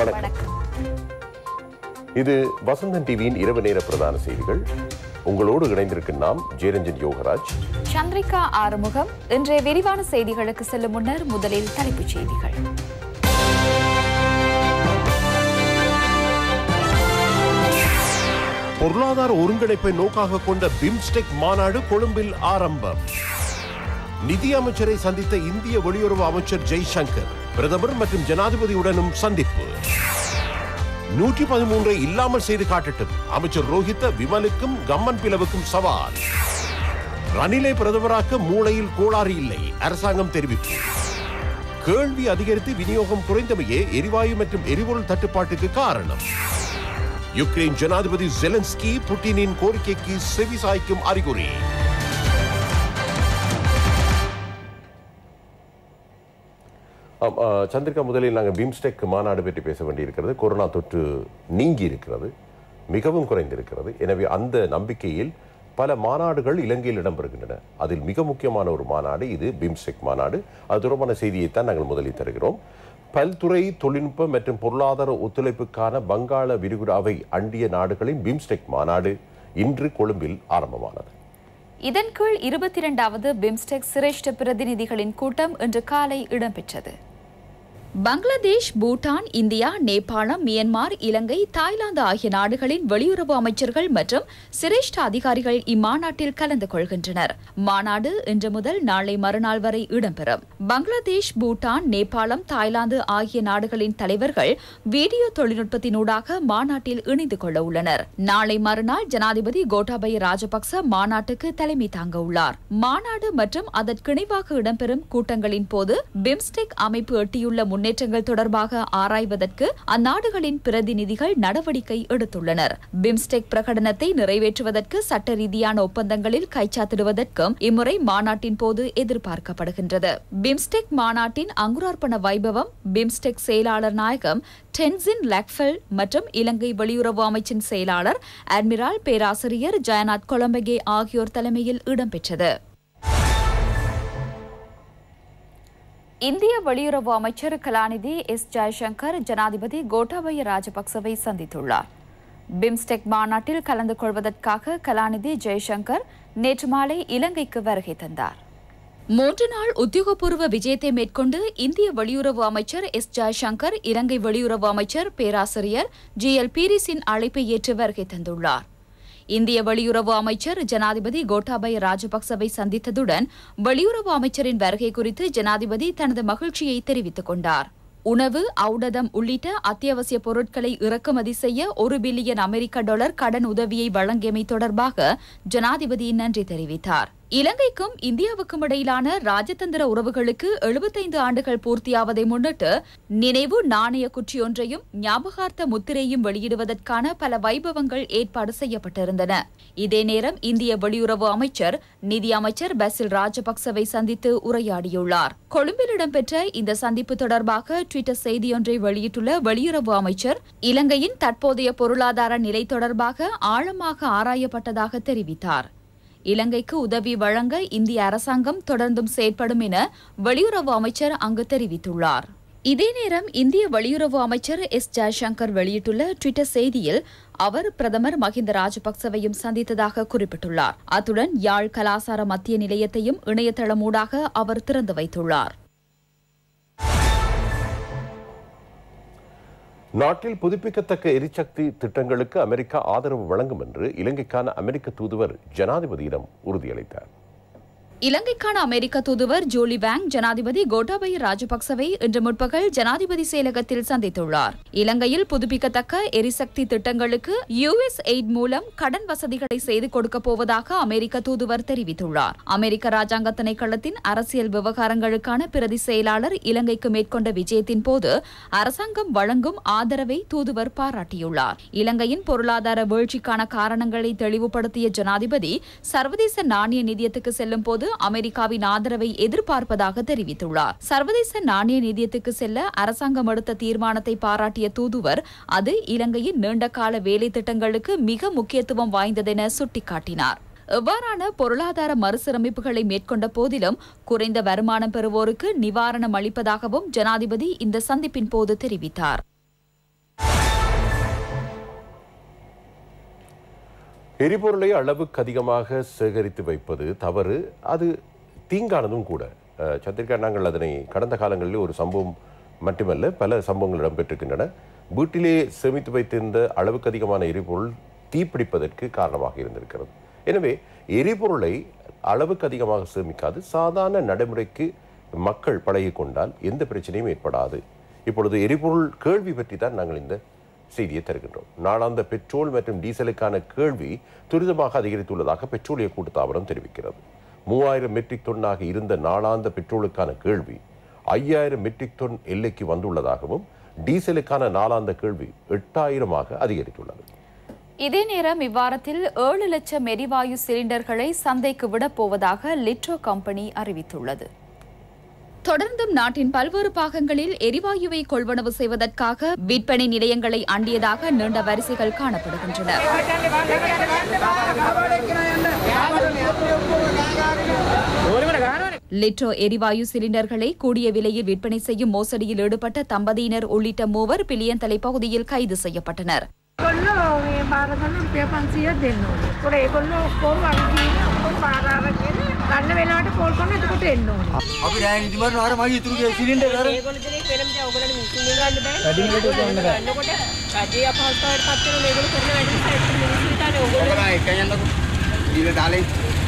வணக்கம் இது வசந்தன் டிவியின் இரவு நேர பிரதான செய்திகள் உங்களோடு இணைந்திருக்கும் நாம் ஜெயரஞ்சன் யோகராஜ் சந்திரிகா ஆறுமுகம் இன்றைய விரிவான செய்திகளுக்கு செல்லும் முன்னர் முதலில் தலைப்புச் செய்திகள் பொருளாதார ஒருங்கிணைப்பை நோக்காக கொண்ட பிம்ஸ்டெக் மாநாடு கொழும்பில் ஆரம்பம் நிதி அமைச்சரை சந்தித்த இந்திய வெளியுறவு அமைச்சர் ஜெய்சங்கர் பிரதமர் மற்றும் ஜனாதிபதியுடனும் சந்திப்பு நூற்றி பதிமூன்றை இல்லாமல் செய்து காட்டட்டும் அமைச்சர் ரோஹித்த விமலுக்கும் கம்மன் பிளவுக்கும் சவால் ரணிலை பிரதமராக்க மூளையில் கோளாறு இல்லை அரசாங்கம் தெரிவிப்பு கேள்வி அதிகரித்து விநியோகம் குறைந்தமையே எரிவாயு மற்றும் எரிபொருள் தட்டுப்பாட்டுக்கு காரணம் யுக்ரைன் ஜனாதிபதி ஜெலன்ஸ்கி புட்டினின் கோரிக்கைக்கு செவிசாய்க்கும் அறிகுறி ஆம், ஆ, சந்திரிகா முதலில் நாங்கள் பீம்ஸ்டெக் மாநாடு பற்றி பேச வேண்டியிருக்கிறது கொரோனா தொற்று நீங்கி இருக்கிறது மிகவும் குறைந்திருக்கிறது எனவே அந்த நம்பிக்கையில் பல மாநாடுகள் இலங்கையில் இடம்பெறுகின்றன அதில் மிக முக்கியமான ஒரு மாநாடு இது பீம்ஸ்டெக் மாநாடு அது தொடர்பான செய்தியைத்தான் நாங்கள் முதலில் தருகிறோம் பல்துறை தொழில்நுட்ப மற்றும் பொருளாதார ஒத்துழைப்புக்கான வங்காள விரிகுடாவை அண்டிய நாடுகளின் பீம்ஸ்டெக் மாநாடு இன்று கொழும்பில் ஆரம்பமானது இதன் கீழ் இருபத்தி இரண்டாவது பிம்ஸ்டெக் சிரேஷ்ட பிரதிநிதிகளின் கூட்டம் இன்று காலை இடம்பெற்றது Bangladesh Bhutan India Nepalam Myanmar Ilangai Thailand ஆகிய நாடுகளின் வெளியுறவு அமைச்சர்கள் மற்றும் சிரேஷ்ட அதிகாரிகள் இம்மாநாட்டில் கலந்து கொள்கின்றனர் மாநாடு இன்று முதல் நாளை மறுநாள் வரை இடம்பெறும் பங்களாதேஷ் பூட்டான் நேபாளம் தாய்லாந்து ஆகிய நாடுகளின் தலைவர்கள் வீடியோ தொழில்நுட்பத்தினூடாக மாநாட்டில் இணைந்து கொள்ள உள்ளனர் நாளை மறுநாள் ஜனாதிபதி கோட்டாபய ராஜபக்ச மாநாட்டுக்கு தலைமை தாங்க உள்ளார் மாநாடு மற்றும் அதற்கிணைவாக இடம்பெறும் கூட்டங்களின் போது பிம்ஸ்டெக் அமைப்பு எட்டியுள்ள முன்னேற்றங்கள் தொடர்பாக ஆராய்வதற்கு அந்நாடுகளின் பிரதிநிதிகள் நடவடிக்கை எடுத்துள்ளனர் பிம்ஸ்டெக் பிரகடனத்தை நிறைவேற்றுவதற்கு சட்ட ரீதியான ஒப்பந்தங்களில் கைச்சாத்திடுவதற்கும் இம்முறை மாநாட்டின் போது எதிர்பார்க்கப்படுகின்றது பிம்ஸ்டெக் மாநாட்டின் அங்குரார்ப்பண வைபவம் பிம்ஸ்டெக் செயலாளர் நாயகம் டென்சின் லக்ஃபெல் மற்றும் இலங்கை வெளியுறவு அமைச்சின் செயலாளர் அட்மிரால் பேராசிரியர் ஜெயநாத் கொலம்பகே ஆகியோர் தலைமையில் இடம்பெற்றது இந்திய வெளியுறவு அமைச்சர் கலாநிதி எஸ் ஜெயசங்கர் ஜனாதிபதி கோட்டாபய ராஜபக்சவை சந்தித்துள்ளார் பிம்ஸ்டெக் மாநாட்டில் கலந்து கொள்வதற்காக கலாநிதி ஜெய்சங்கர் நேற்று மாலை இலங்கைக்கு வருகை தந்தார் மூன்று நாள் உத்தியோகபூர்வ விஜயத்தை மேற்கொண்டு இந்திய வெளியுறவு அமைச்சர் எஸ் ஜெய்சங்கர் இலங்கை வெளியுறவு அமைச்சர் பேராசிரியர் ஜி எல் பீரிஸின் அழைப்பை ஏற்று வருகை தந்துள்ளார் இந்திய வெளியுறவு அமைச்சர் ஜனாதிபதி கோட்டாபய ராஜபக்சவை சந்தித்ததுடன் வெளியுறவு அமைச்சரின் வருகை குறித்து ஜனாதிபதி தனது மகிழ்ச்சியை தெரிவித்துக் கொண்டார் உணவு ஔடதம் உள்ளிட்ட அத்தியாவசிய பொருட்களை இறக்குமதி செய்ய ஒரு பில்லியன் அமெரிக்க டாலர் கடன் உதவியை வழங்கியமை தொடர்பாக ஜனாதிபதி நன்றி தெரிவித்தார் இலங்கைக்கும் இந்தியாவுக்கும் இடையிலான ராஜதந்திர உறவுகளுக்கு 75 ஆண்டுகள் பூர்த்தியாவதை முன்னிட்டு நினைவு நாணய குற்றியொன்றையும் ஞாபகார்த்த முத்திரையும் வெளியிடுவதற்கான பல வைபவங்கள் ஏற்பாடு செய்யப்பட்டிருந்தன இதே நேரம் இந்திய வெளியுறவு அமைச்சர் நிதி அமைச்சர் பசில் ராஜபக்சவை சந்தித்து உரையாடியுள்ளார் கொழும்பில் இடம்பெற்ற இந்த சந்திப்பு தொடர்பாக ட்விட்டர் செய்தியொன்றை வெளியிட்டுள்ள வெளியுறவு அமைச்சர் இலங்கையின் தற்போதைய பொருளாதார நிலை தொடர்பாக ஆழமாக ஆராயப்பட்டதாக தெரிவித்தார் இலங்கைக்கு உதவி வழங்க இந்திய அரசாங்கம் தொடர்ந்தும் செயற்படும் என வெளியுறவு அமைச்சர் அங்கு தெரிவித்துள்ளார் இதே நேரம் இந்திய வெளியுறவு அமைச்சர் எஸ் ஜெய்சங்கர் வெளியிட்டுள்ள ட்விட்டர் செய்தியில் அவர் பிரதமர் மஹிந்த ராஜபக்சவையும் சந்தித்ததாக குறிப்பிட்டுள்ளார் அத்துடன் யாழ் கலாசார மத்திய நிலையத்தையும் இணையதளமூடாக அவர் திறந்து வைத்துள்ளார் நாட்டில் புதுப்பிக்கத்தக்க எரிசக்தி திட்டங்களுக்கு அமெரிக்கா ஆதரவு வழங்கும் என்று இலங்கைக்கான அமெரிக்க தூதுவர் ஜனாதிபதியிடம் உறுதியளித்தார் இலங்கைக்கான அமெரிக்க தூதுவர் ஜூலி வேங் ஜனாதிபதி கோட்டாபய ராஜபக்சவை இன்று முற்பகல் ஜனாதிபதி செயலகத்தில் சந்தித்துள்ளார் இலங்கையில் புதுப்பிக்கத்தக்க எரிசக்தி திட்டங்களுக்கு யுஎஸ் எய்ட் மூலம் கடன் வசதிகளை செய்து கொடுக்கப் போவதாக அமெரிக்க தூதுவர் தெரிவித்துள்ளார் அமெரிக்க ராஜாங்க திணைக்களத்தின் அரசியல் விவகாரங்களுக்கான பிரதி செயலாளர் இலங்கைக்கு மேற்கொண்ட விஜயத்தின் போது அரசாங்கம் வழங்கும் ஆதரவை தூதுவர் பாராட்டியுள்ளார் இலங்கையின் பொருளாதார வீழ்ச்சிக்கான காரணங்களை தெளிவுபடுத்திய ஜனாதிபதி சர்வதேச நாணய நிதியத்துக்கு செல்லும் போது அமெரிக்காவின் ஆதரவை எதிர்பார்ப்பதாக தெரிவித்துள்ளார் சர்வதேச நாணய நிதியத்துக்கு செல்ல அரசாங்கம் எடுத்த தீர்மானத்தை பாராட்டிய தூதுவர் அது இலங்கையின் நீண்டகால வேலை திட்டங்களுக்கு மிக முக்கியத்துவம் வாய்ந்ததென சுட்டிக்காட்டினார் எவ்வாறான பொருளாதார மறுசீரமைப்புகளை மேற்கொண்ட போதிலும் குறைந்த வருமானம் பெறுவோருக்கு நிவாரணம் அளிப்பதாகவும் ஜனாதிபதி இந்த சந்திப்பின் போது தெரிவித்தார் எரிபொருளை அளவுக்கு அதிகமாக சேகரித்து வைப்பது தவறு அது தீங்கானதும் கூட அஹ், சந்திரிகா நாங்கள் அதனை கடந்த காலங்களில் ஒரு சம்பவம் மட்டுமல்ல பல சம்பவங்கள் இடம்பெற்றிருக்கின்றன வீட்டிலே சேமித்து வைத்திருந்த அளவுக்கு அதிகமான எரிபொருள் தீப்பிடிப்பதற்கு காரணமாக இருந்திருக்கிறது எனவே எரிபொருளை அளவுக்கு அதிகமாக சேமிக்காது சாதாரண நடைமுறைக்கு மக்கள் பழகிக் கொண்டால் எந்த பிரச்சனையும் ஏற்படாது இப்பொழுது எரிபொருள் கேள்வி பற்றி தான் நாங்கள் இந்த செய்தியை தருகின்றோம் நாளாந்த பெட்ரோல் மற்றும் டீசலுக்கான கேள்வி துரிதமாக அதிகரித்துள்ளதாக பெட்ரோலிய கூட்டுத்தாபனம் தெரிவிக்கிறது மூவாயிரம் மெட்ரிக் டன்னாக இருந்த நாளாந்த பெட்ரோலுக்கான கேள்வி ஐயாயிரம் மெட்ரிக் டன் எல்லைக்கு வந்துள்ளதாகவும் டீசலுக்கான நாளாந்த கேள்வி எட்டாயிரமாக அதிகரித்துள்ளது இதே நேரம் இவ்வாரத்தில் ஏழு லட்சம் எரிவாயு சிலிண்டர்களை சந்தைக்கு விடப் போவதாக லிட்ரோ கம்பெனி அறிவித்துள்ளது தொடர்ந்தும் நாட்டின் பல்வேறு பாகங்களில் எரிவாயுவை கொள்வனவு செய்வதற்காக விற்பனை நிலையங்களை அண்டியதாக நீண்ட வரிசைகள் காணப்படுகின்றன லிட்ரோ எரிவாயு சிலிண்டர்களை கூடிய விலையில் விற்பனை செய்யும் மோசடியில் ஈடுபட்ட தம்பதியினர் உள்ளிட்ட மூவர் பில்லியந்தலை பகுதியில் கைது செய்யப்பட்டனர் ඒගොල්ලෝ මේ බාර ගන්න රුපියල් 500ක් දෙන්න ඕනේ. ඒකට ඒගොල්ලෝ ඔක්කොම වගකීම් ඔක්කොම බාර අරගෙන ගන්න වෙලාවට කෝල් කරන එතකොට එන්න ඕනේ. අපි රෑන් ඉදිමරන අර මගේ ඉතුරු සිලින්ඩර් අර ඒගොල්ලෝ දෙනේ පෙරම්ජ ඔයගොල්ලෝ මිසින් ගන්න බෑ. ගන්නකොට රජයේ අපහසුතාවයට පත් වෙන මේගොල්ලෝ කරන වැඩ ඉස්සරහට මිනිස්සු හිතන්නේ ඔයගොල්ලෝ ඔබලා එක යන්නකො ඊට ඩාලේ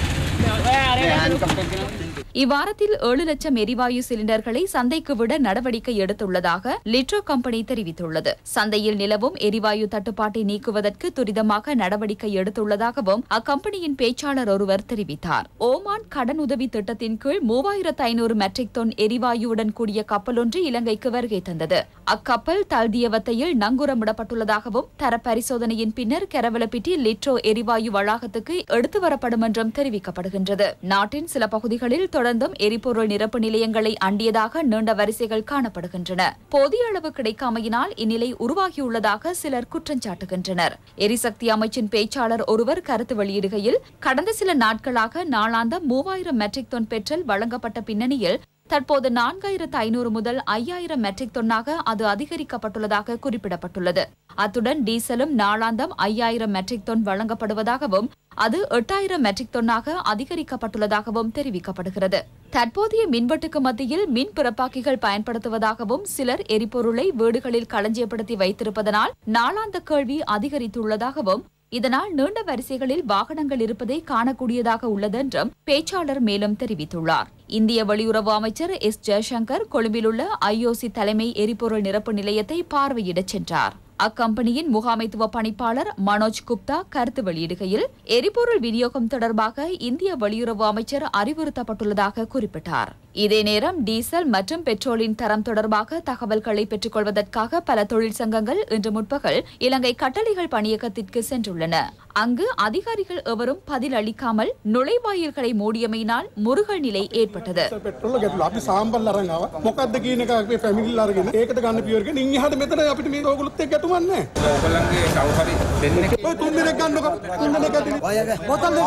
ඔය අර හෑන් කප් එකක් இவ்வாரத்தில் ஏழு லட்சம் எரிவாயு சிலிண்டர்களை சந்தைக்கு விட நடவடிக்கை எடுத்துள்ளதாக லிட்ரோ கம்பெனி தெரிவித்துள்ளது சந்தையில் நிலவும் எரிவாயு தட்டுப்பாட்டை நீக்குவதற்கு துரிதமாக நடவடிக்கை எடுத்துள்ளதாகவும் அக்கம்பெனியின் பேச்சாளர் ஒருவர் தெரிவித்தார் ஓமான் கடன் உதவி திட்டத்தின் கீழ் மூவாயிரத்து ஐநூறு மெட்ரிக் டன் எரிவாயுவுடன் கூடிய கப்பல் ஒன்று இலங்கைக்கு வருகை தந்தது அக்கப்பல் தல்தியவத்தையில் நங்கூரமிடப்பட்டுள்ளதாகவும் தர பரிசோதனையின் பின்னர் கெரவலப்பிட்டி லிட்ரோ எரிவாயு வளாகத்துக்கு எடுத்து வரப்படும் என்றும் தெரிவிக்கப்படுகின்றது நாட்டின் சில பகுதிகளில் தொடர்ந்தும் எரிபொருள் நிரப்பு நிலையங்களை அண்டியதாக நீண்ட வரிசைகள் காணப்படுகின்றன போதிய அளவு கிடைக்காமையினால் இந்நிலை உருவாகியுள்ளதாக சிலர் குற்றம் சாட்டுகின்றனர் எரிசக்தி அமைச்சின் பேச்சாளர் ஒருவர் கருத்து வெளியிடுகையில் கடந்த சில நாட்களாக நாளாந்தம் மூவாயிரம் மெட்ரிக் டன் பெட்ரோல் வழங்கப்பட்ட பின்னணியில் தற்போது நான்காயிரத்து ஐநூறு முதல் ஐயாயிரம் மெட்ரிக் டன்னாக அது அதிகரிக்கப்பட்டுள்ளதாக குறிப்பிடப்பட்டுள்ளது அத்துடன் டீசலும் நாளாந்தம் ஐயாயிரம் மெட்ரிக் டன் வழங்கப்படுவதாகவும் அது எட்டாயிரம் மெட்ரிக் டன்னாக அதிகரிக்கப்பட்டுள்ளதாகவும் தெரிவிக்கப்படுகிறது தற்போதைய மின்வெட்டுக்கு மத்தியில் மின் பிறப்பாக்கிகள் பயன்படுத்துவதாகவும் சிலர் எரிபொருளை வீடுகளில் களஞ்சியப்படுத்தி வைத்திருப்பதனால் நாளாந்த கேள்வி அதிகரித்துள்ளதாகவும் இதனால் நீண்ட வரிசைகளில் வாகனங்கள் இருப்பதை காணக்கூடியதாக உள்ளதென்றும் பேச்சாளர் மேலும் தெரிவித்துள்ளார் இந்திய வெளியுறவு அமைச்சர் எஸ் ஜெயசங்கர் கொழும்பிலுள்ள ஐஓசி தலைமை எரிபொருள் நிரப்பு நிலையத்தை பார்வையிடச் சென்றார் அக்கம்பெனியின் முகாமைத்துவ பணிப்பாளர் மனோஜ் குப்தா கருத்து வெளியிடுகையில் எரிபொருள் விநியோகம் தொடர்பாக இந்திய வெளியுறவு அமைச்சர் அறிவுறுத்தப்பட்டுள்ளதாக குறிப்பிட்டார் இதே நேரம் டீசல் மற்றும் பெட்ரோலின் தரம் தொடர்பாக தகவல்களை பெற்றுக் கொள்வதற்காக பல தொழிற்சங்கங்கள் இன்று முற்பகல் இலங்கை கட்டளைகள் பணியகத்திற்கு சென்றுள்ளன அங்கு அதிகாரிகள் எவரும் பதில் அளிக்காமல் நுழைவாயில்களை மூடியமையினால் முருகல் நிலை ஏற்பட்டது පෙට්‍රොල ගැටලු අපි සාම්බල් අරන් ආවා මොකක්ද කියන එක අපේ ෆැමිලි අරගෙන ඒකට ගන්න පියවර කියන ඉන් එහාට මෙතන අපිට මේ ඕගොල්ලොත් එක්ක ගැටුමක් නැහැ ඔයගොල්ලන්ගේ කවුරු හරි දෙන්නෙක් ඔය තුන් දෙනෙක් ගන්නකො තුන් දෙනෙක් ඇතුලේ බෝතල්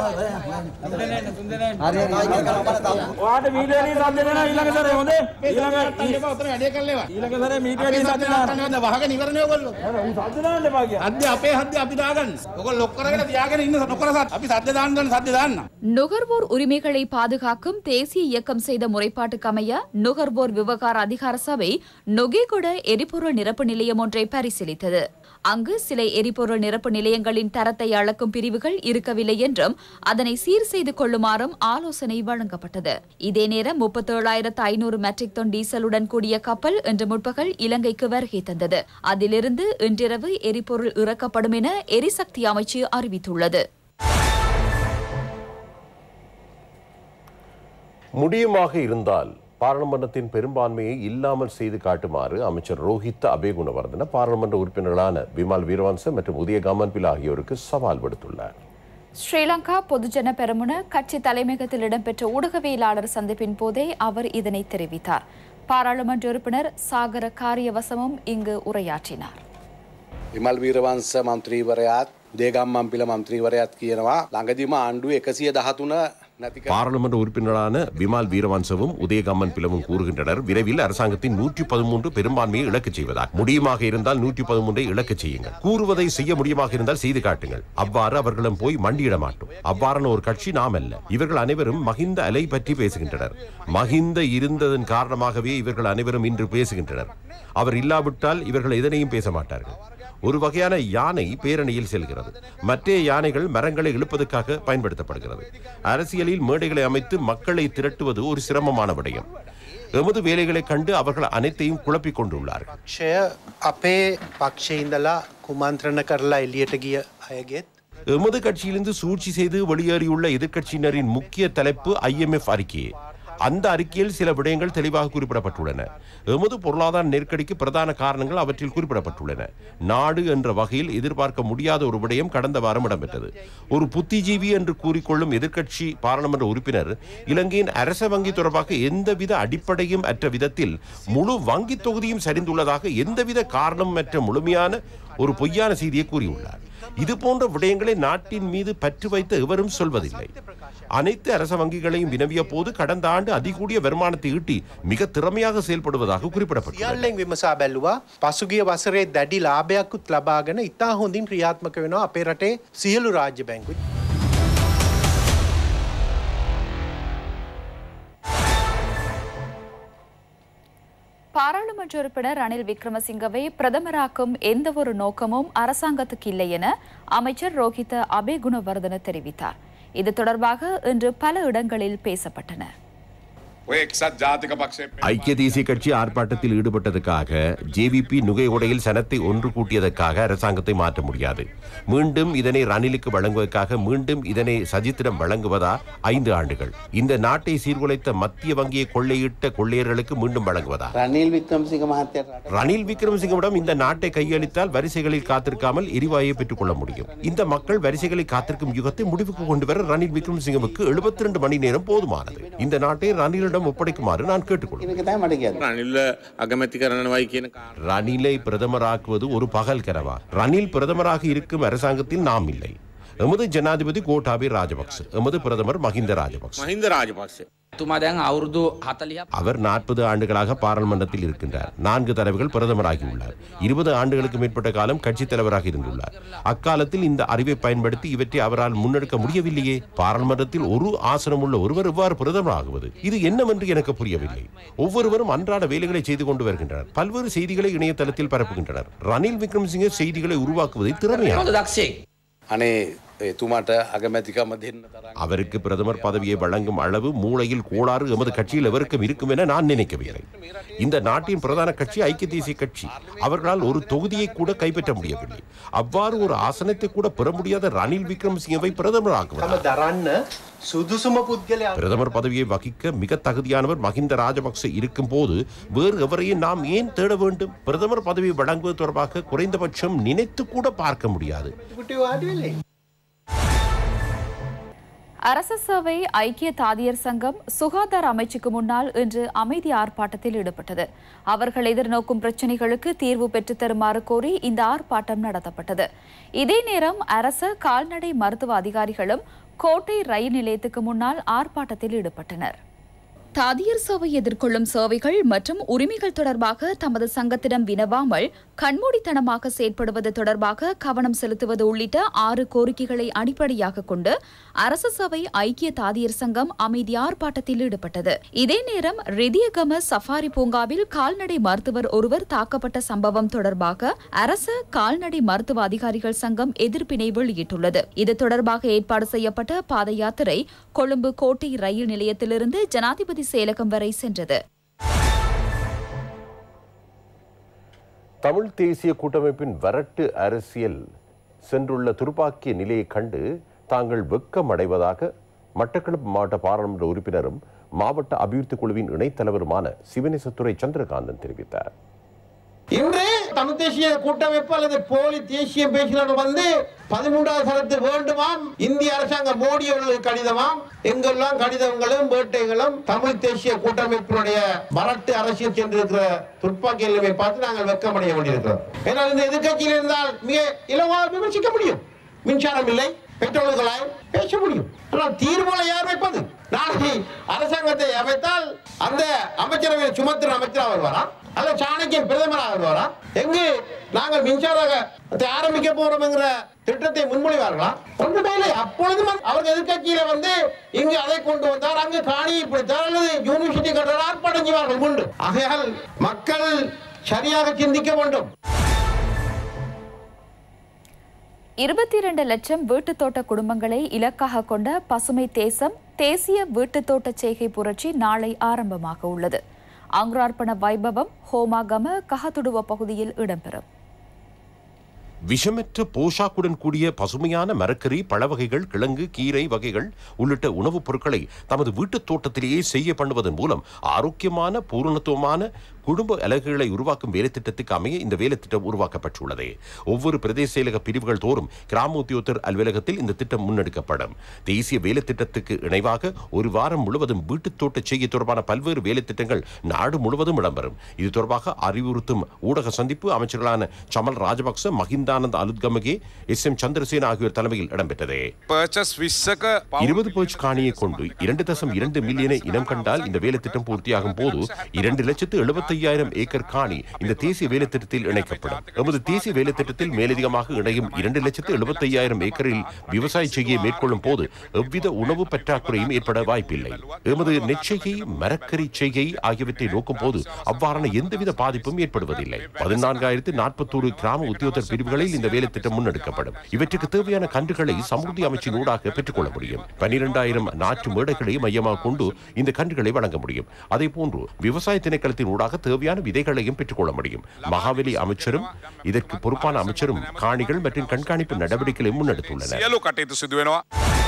ඔයාට මීටරේ සද්ද වෙනවා ඊළඟ සැරේ හොඳේ ඊළඟ ඔතන වැඩේ කරලේවා ඊළඟ සැරේ මීටරේ සද්ද දාන්න වහගෙන ඉවරනේ ඔයගොල්ලෝ උන් සද්ද දාන්න එපා කිය. අද්ද අපේ හද්ද අපි දාගන්න ඔයගොල්ලෝ ලොක් කරගෙන තියාගෙන ඉන්න නොකර සත් අපි සද්ද දාන්න ගන්න සද්ද දාන්න நுகர்வோர் உரிமைகளை பாதுகாக்கும் தேசிய இயக்கம் செய்த முறைப்பாட்டுக்கமைய நுகர்வோர் விவகார அதிகார சபை நொகேகொட எரிபொருள் நிரப்பு நிலையம் ஒன்றை பரிசீலித்தது அங்கு சில எரிபொருள் நிரப்பு நிலையங்களின் தரத்தை அளக்கும் பிரிவுகள் இருக்கவில்லை என்றும் அதனை சீர் செய்து கொள்ளுமாறும் ஆலோசனை வழங்கப்பட்டது இதே நேரம் முப்பத்தேழாயிரத்து ஐநூறு மெட்ரிக் டன் டீசலுடன் கூடிய கப்பல் இன்று முற்பகல் இலங்கைக்கு வருகை தந்தது அதிலிருந்து இன்றிரவு எரிபொருள் இறக்கப்படும் என எரிசக்தி அமைச்சு அறிவித்துள்ளது முடியுமாக இருந்தால் பாராளுமன்றத்தின் பெரும்பான்மையை இல்லாமல் செய்து காட்டுமாறு அமைச்சர் ரோஹித் அபேகுணவர்தன பாராளுமன்ற உறுப்பினர்களான விமல் வீரவன்ச மற்றும் உதய கமன்பில் ஆகியோருக்கு சவால் விடுத்துள்ளார் ஸ்ரீலங்கா பொதுஜன பெரமுன கட்சி தலைமையகத்தில் இடம்பெற்ற ஊடகவியலாளர் சந்திப்பின் போதே அவர் இதனை தெரிவித்தார் பாராளுமன்ற உறுப்பினர் சாகர காரியவசமும் இங்கு உரையாற்றினார் විමල් වීරවංශ මන්ත්‍රීවරයාත් දේගම් මම්පිල මන්ත්‍රීවරයාත් කියනවා ළඟදිම ආණ්ඩුව එකසිය දහතුන பாராளுமன்ற உறுப்பினரான விமால் வீரவன்சவும் உதயகம்மன் பிளவும் கூறுகின்றனர் விரைவில் அரசாங்கத்தின் நூற்றி பதிமூன்று பெரும்பான்மையை இழக்கச் செய்வதாக முடியுமாக இருந்தால் நூற்றி பதிமூன்றை இழக்கச் செய்யுங்கள் கூறுவதை செய்ய முடியுமாக இருந்தால் செய்து காட்டுங்கள் அவ்வாறு அவர்களிடம் போய் மண்டியிட மாட்டோம் அவ்வாறான ஒரு கட்சி நாம் அல்ல இவர்கள் அனைவரும் மகிந்த அலை பற்றி பேசுகின்றனர் மகிந்த இருந்ததன் காரணமாகவே இவர்கள் அனைவரும் இன்று பேசுகின்றனர் அவர் இல்லாவிட்டால் இவர்கள் எதனையும் பேச மாட்டார்கள் ஒரு வகையான யானை பேரணியில் செல்கிறது மற்ற யானைகள் மரங்களை இழுப்பதற்காக பயன்படுத்தப்படுகிறது அரசியலில் மேடைகளை அமைத்து மக்களை திரட்டுவது ஒரு சிரமமான விடயம் எமது வேலைகளை கண்டு அவர்கள் அனைத்தையும் குழப்பிக் கொண்டுள்ளார்கள் ක්ෂය අපේ පක්ෂය ඉඳලා කුමන්ත්‍රණ කරලා එලියට ගිය අයගෙත් எமது கட்சியிலிருந்து சூழ்ச்சி செய்து வெளியேறியுள்ள எதிர்க்கட்சியினரின் முக்கிய தலைப்பு ஐஎம்எஃப் அறிக்கையே அந்த அறிக்கையில் சில விடயங்கள் தெளிவாக குறிப்பிடப்பட்டுள்ளன எமது பொருளாதார நெருக்கடிக்கு பிரதான காரணங்கள் அவற்றில் குறிப்பிடப்பட்டுள்ளன நாடு என்ற வகையில் எதிர்பார்க்க முடியாத ஒரு விடயம் கடந்த வாரம் இடம்பெற்றது ஒரு புத்திஜீவி என்று கூறிக்கொள்ளும் எதிர்க்கட்சி பாராளுமன்ற உறுப்பினர் இலங்கையின் அரச வங்கி தொடர்பாக எந்தவித அடிப்படையும் அற்ற விதத்தில் முழு வங்கி தொகுதியும் சரிந்துள்ளதாக எந்தவித காரணமும் அற்ற முழுமையான ஒரு பொய்யான செய்தியை கூறியுள்ளார் இது போன்ற விடயங்களை நாட்டின் மீது பற்று வைத்த எவரும் சொல்வதில்லை அனைத்து அரச வங்கிகளையும் வினவிய போது கடந்த ஆண்டு அதிகூடிய வருமானத்தை ஈட்டி மிக திறமையாக செயல்படுவதாக குறிப்பிடப்பட்டுள்ளது සියල්ලෙන් විමසා බැලුවා පසුගිය වසරේ දැඩි ලාභයක්කුත් ලබාගෙන ඉතා හොඳින් ක්‍රියාත්මක වෙනවා අපේ රටේ සියලු රාජ්‍ය බැංකුයි. பாராளுமன்ற உறுப்பினர் ரணில் விக்ரமசிங்கவை பிரதமராக்கும் எந்த ஒரு நோக்கமும் அரசாங்கத்துக்கு இல்லை என அமைச்சர் ரோஹித அபேகுணவர்தன தெரிவித்தார் இது தொடர்பாக இன்று பல இடங்களில் பேசப்பட்டன ඔය එක්සත් ජාතික පක්ෂය ஐக்கிய தேசிய கட்சி ஆர்ப்பாட்டத்தில் ஈடுபட்டதுக்காக ஜேவிபி நுகையுடையில் சனத்தை ஒன்று கூட்டியதற்காக அரசாங்கத்தை மாற்ற முடியாது மீண்டும் இதனை ரணிலுக்கு வழங்குவதற்காக மீண்டும் இதனை சஜித்திடம் வழங்குவதா ஐந்து ஆண்டுகள் இந்த நாட்டை சீர்குலைத்த மத்திய வங்கியை கொள்ளையிட்ட கொள்ளையர்களுக்கு மீண்டும் வழங்குவதா රනිල් වික්‍රමසිංහ මහත්තයට ரணில் விக்ரமசிங்கவிடம் இந்த நாட்டை கையளித்தால் வரிசைகளில் காத்திருக்காமல் எரிவாயை பெற்றுக் கொள்ள முடியும் இந்த மக்கள் வரிசைகளை காத்திருக்கும் யுகத்தை முடிவுக்கு கொண்டு வர ரணில் விக்ரமசிங்கவுக்கு 72 மணி நேரம் போதுமானது இந்த நாட்டை ரணிலிடம் ஒப்படைக்குமாறு நான் கேட்டுக்கொள்கிறேன் එක තමයි මට කියන්න. රනිල්ල අගමැති කරනවයි කියන කාරණා. ரணிலை பிரதமராக்குவது ஒரு பகல் கனவா ரணில் பிரதமராக இருக்கும் அரசாங்கத்தில் நாம் இல்லை எமது ஜனாதிபதி கோட்டாபே ராஜபக்ச எமது பிரதமர் மஹிந்த ராஜபக்ச මහින්ද රාජපක්ෂ. තුමා දැන් අවුරුදු හතලිය அவர் நாற்பது ஆண்டுகளாக பாராளுமன்றத்தில் இருக்கின்றார் நான்கு தடவைகள் பிரதமராகியுள்ளார் இருபது ஆண்டுகளுக்கு மேற்பட்ட காலம் கட்சித் தலைவராக இருந்துள்ளார் அக்காலத்தில் இந்த அறிவை பயன்படுத்தி இவற்றை அவரால் முன்னெடுக்க முடியவில்லையே பாராளுமன்றத்தில் ஒரு ஆசனம் உள்ள ஒருவர் எவ்வாறு பிரதமராகுவது இது என்னவென்று எனக்கு புரியவில்லை ஒவ்வொருவரும் அன்றாட வேலைகளை செய்து கொண்டு வருகின்றனர் பல்வேறு செய்திகளை இணையதளத்தில் பரப்புகின்றனர் ரணில் விக்ரமசிங்கே செய்திகளை உருவாக்குவதை திறமையாக හොඳ දක්ෂයෙක් අනේ එතුමාට අගමැතිකම දෙන්න තරම්. அவருக்கு பிரதமர் பதவியை வழங்கும் அளவு மூளையில் கோளாறு எமது கட்சியில் எவருக்கும் இருக்கும் என நான் நினைக்கவில்லை இந்த நாட்டின் பிரதான கட்சி ஐக்கிய தேசிய கட்சி அவர்களால் ஒரு தொகுதியை கூட கைப்பற்ற முடியவில்லை அவ்வாறு ஒரு ஆசனத்தை கூட பெற முடியாத ரணில் விக்ரமசிங்கவை பிரதமராக்குவார் තම දරන්න සුදුසුම පුද්ගලයා பிரதமர் பதவியை வகிக்க மிக தகுதியானவர் மஹிந்த ராஜபக்ச இருக்கும் போது வேறு எவரையும் நாம் ஏன் தேட வேண்டும் பிரதமர் பதவி வழங்குவது தொடர்பாக குறைந்தபட்சம் நினைத்து கூட பார்க்க முடியாது කුටි වාඩි වෙලේ. அரச சேவை ஐக்கிய தாதியர் சங்கம் சுகாதார அமைச்சுக்கு முன்னால் இன்று அமைதி ஆர்ப்பாட்டத்தில் ஈடுபட்டது அவர்கள் எதிர்நோக்கும் பிரச்சினைகளுக்கு தீர்வு பெற்றுத் தருமாறு கோரி இந்த ஆர்ப்பாட்டம் நடத்தப்பட்டது இதே நேரம் அரச கால்நடை மருத்துவ அதிகாரிகளும் கோட்டை ரயில் நிலையத்துக்கு முன்னால் ஆர்ப்பாட்டத்தில் ஈடுபட்டனர் தாதியர் சேவை எதிர்கொள்ளும் சேவைகள் மற்றும் உரிமைகள் தொடர்பாக தமது சங்கத்திடம் வினவாமல் கண்மூடித்தனமாக செயற்படுவது தொடர்பாக கவனம் செலுத்துவது உள்ளிட்ட ஆறு கோரிக்கைகளை அடிப்படையாக கொண்டு அரச சேவை ஐக்கிய தாதியர் சங்கம் அமைதி ஆர்ப்பாட்டத்தில் ஈடுபட்டது இதே நேரம் ரிதியகம சஃபாரி பூங்காவில் கால்நடை மருத்துவர் ஒருவர் தாக்கப்பட்ட சம்பவம் தொடர்பாக அரச கால்நடை மருத்துவ அதிகாரிகள் சங்கம் எதிர்ப்பினை வெளியிட்டுள்ளது இது தொடர்பாக ஏற்பாடு செய்யப்பட்ட பாத யாத்திரை கொழும்பு கோட்டை ரயில் நிலையத்திலிருந்து ஜனாதிபதி செயலகம் வரை சென்றது தமிழ் தேசிய கூட்டமைப்பின் வரட்டு அரசியல் சென்றுள்ள துர்ப்பாக்கிய நிலையை கண்டு தாங்கள் வெக்கம் அடைவதாக மட்டக்களப்பு மாவட்ட பாராளுமன்ற உறுப்பினரும் மாவட்ட அபிவிருத்தி குழுவின் இணைத்தலைவருமான சிவனேசத்துறை சந்திரகாந்தன் தெரிவித்தார் இன்று தமிழ் தேசிய கூட்டமைப்பு அல்லது போலி தேசியம் பேசினவர் வந்து பதிமூன்றாவது சரத்து வேண்டுமாம் இந்திய அரசாங்கம் மோடி அவர்களுக்கு கடிதமாம் எங்கெல்லாம் கடிதங்களும் வேட்டைகளும் தமிழ் தேசிய கூட்டமைப்பினுடைய வரட்டு அரசியல் சென்றிருக்கிற துப்பாக்கி நிலைமை பார்த்து நாங்கள் வெக்கமடைய வேண்டியிருக்கிறோம் ஏன்னால் இந்த எதிர்க்கட்சியில் இருந்தால் மிக இலவாக விமர்சிக்க முடியும் மின்சாரம் இல்லை பெட்ரோல்களாய் பேச முடியும் ஆனால் தீர்வுகளை யார் வைப்பது நாளை அரசாங்கத்தை அமைத்தால் அந்த அமைச்சரவை சுமத்திர அமைச்சராக வருவாரா அல்ல சாணக்கியன் பிரதமராக வருவாரா எங்கு நாங்கள் மின்சாரத்தை ஆரம்பிக்க போறோம் என்கிற திட்டத்தை முன்மொழிவார்களா ஒன்றுமே இல்லை அப்பொழுதும் அவர்கள் எதிர்க்கட்சியில வந்து இங்கு அதை கொண்டு வந்தார் அங்கு காணியை பிடித்தார் அல்லது யூனிவர்சிட்டி கட்டுறார் ஆர்ப்பாட்டம் செய்வார்கள் உண்டு ஆகையால் மக்கள் சரியாக சிந்திக்க வேண்டும் இருபத்தி இரண்டு லட்சம் வீட்டுத் தோட்ட குடும்பங்களை இலக்காக கொண்ட பசுமை தேசம் தேசிய வீட்டுத் தோட்ட செய்கை புரட்சி நாளை ஆரம்பமாக உள்ளது அங்குரார்ப்பண வைபவம் ஹோமாகம கஹதுடுவ பகுதியில் இடம்பெறும் விஷமற்ற போஷாக்குடன் கூடிய பசுமையான மரக்கறி பழவகைகள் கிழங்கு கீரை வகைகள் உள்ளிட்ட உணவுப் பொருட்களை தமது வீட்டுத் தோட்டத்திலேயே செய்ய பண்ணுவதன் மூலம் ஆரோக்கியமான பூரணத்துவமான குடும்ப அலகுகளை உருவாக்கும் வேலைத்திட்டத்துக்கு அமைய இந்த வேலைத்திட்டம் உருவாக்கப்பட்டுள்ளது ஒவ்வொரு பிரதேச செயலக பிரிவுகள் தோறும் கிராம உத்தியோகத்தர் அலுவலகத்தில் இந்த திட்டம் முன்னெடுக்கப்படும் தேசிய வேலைத்திட்டத்துக்கு இணைவாக ஒரு வாரம் முழுவதும் வீட்டுத் தோட்ட செய்ய தொடர்பான பல்வேறு வேலைத்திட்டங்கள் நாடு முழுவதும் இடம்பெறும் இது தொடர்பாக அறிவுறுத்தும் ஊடக சந்திப்பு அமைச்சர்களான சமல் ராஜபக்ச மஹிந்தானந்த் அலுத்கமகே எஸ் எம் சந்திரசேன ஆகியோர் தலைமையில் இடம்பெற்றது පර්චස් විශ්සක இருபது பர்ச் காணியை கொண்டு இரண்டு தசம் இரண்டு மில்லியனை இனம் கண்டால் இந்த வேலைத்திட்டம் பூர்த்தியாகும் போது இரண்டு லட்சத்து எழுபத்தையாயிரம் ஏக்கர் காணி இந்த தேசிய வேலைத்திட்டத்தில் இணைக்கப்படும் எமது தேசிய வேலைத்திட்டத்தில் மேலதிகமாக இணையும் இரண்டு லட்சத்து எழுபத்தையாயிரம் ஏக்கரில் விவசாய செய்கையை மேற்கொள்ளும் போது எவ்வித உணவு பற்றாக்குறையும் ஏற்பட வாய்ப்பில்லை எமது நெச்செய்கை மரக்கறி செய்கை ஆகியவற்றை நோக்கும் போது அவ்வாறான எந்தவித பாதிப்பும் ஏற்படுவதில்லை பதினான்காயிரத்து நாற்பத்தோரு கிராம உத்தியோகத்தர் பிரிவுகளில் இந்த வேலைத்திட்டம் முன்னெடுக்கப்படும் இவற்றுக்கு தேவையான கன்றுகளை சமூர்த்தி அமைச்சின் ஊடாக பெற்றுக்கொள்ள முடியும் பனிரெண்டாயிரம் நாட்டு மேடைகளை மையமாக கொண்டு இந்த கன்றுகளை வழங்க முடியும் அதே போன்று விவசாய திணைக்களத்தின் ஊடாக தேவையான விதைகளையும் பெற்றுக்கொள்ள முடியும் மகாவலி அமைச்சரும் இதற்கு பொறுப்பான அமைச்சரும் காணிகள் மற்றும் கண்காணிப்பு நடவடிக்கைகளை முன்னெடுத்துள்ளனர் සියලු කටයුතු සිදුවෙනවා.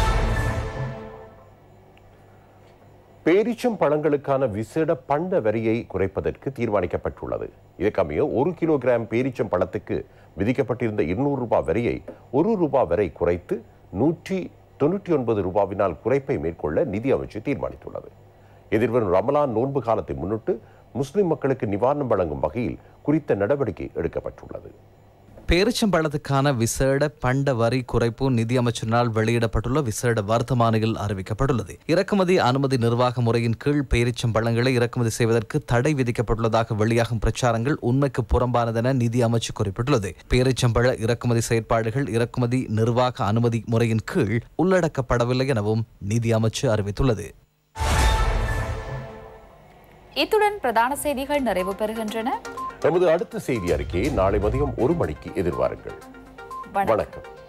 பேரிச்சம் பழங்களுக்கான விசேட பண்ட வரியை குறைப்பதற்கு தீர்மானிக்கப்பட்டுள்ளது இதற்கமைய ஒரு கிலோகிராம் பேரிச்சம் பழத்துக்கு விதிக்கப்பட்டிருந்த இருநூறு ரூபாய் வரியை ஒரு ரூபாய் வரை குறைத்து நூற்றி தொண்ணூற்றி ஒன்பது ரூபாவினால் குறைப்பை மேற்கொள்ள நிதி அமைச்சு தீர்மானித்துள்ளது எதிர்வரும் ரமலான் நோன்பு காலத்தை முன்னிட்டு முஸ்லிம் மக்களுக்கு நிவாரணம் வழங்கும் வகையில் குறித்த நடவடிக்கை எடுக்கப்பட்டுள்ளது பேரிச்சம்பழத்துக்கான விசேட பண்ட வரி குறைப்பு நிதி அமைச்சரினால் வெளியிடப்பட்டுள்ள விசேட வர்த்தமானியில் அறிவிக்கப்பட்டுள்ளது இறக்குமதி அனுமதி நிர்வாக முறையின் கீழ் பேரிச்சம்பழங்களை இறக்குமதி செய்வதற்கு தடை விதிக்கப்பட்டுள்ளதாக வெளியாகும் பிரச்சாரங்கள் உண்மைக்கு புறம்பானதென நிதி அமைச்சு குறிப்பிட்டுள்ளது பேரிச்சம்பழ இறக்குமதி செயற்பாடுகள் இறக்குமதி நிர்வாக அனுமதி முறையின் கீழ் உள்ளடக்கப்படவில்லை எனவும் நிதி அமைச்சு அறிவித்துள்ளது இத்துடன் பிரதான செய்திகள் நிறைவு பெறுகின்றன எமது அடுத்த செய்தி அறிக்கையை நாளை மதியம் ஒரு மணிக்கு எதிர்வாருங்கள் வணக்கம் வணக்கம்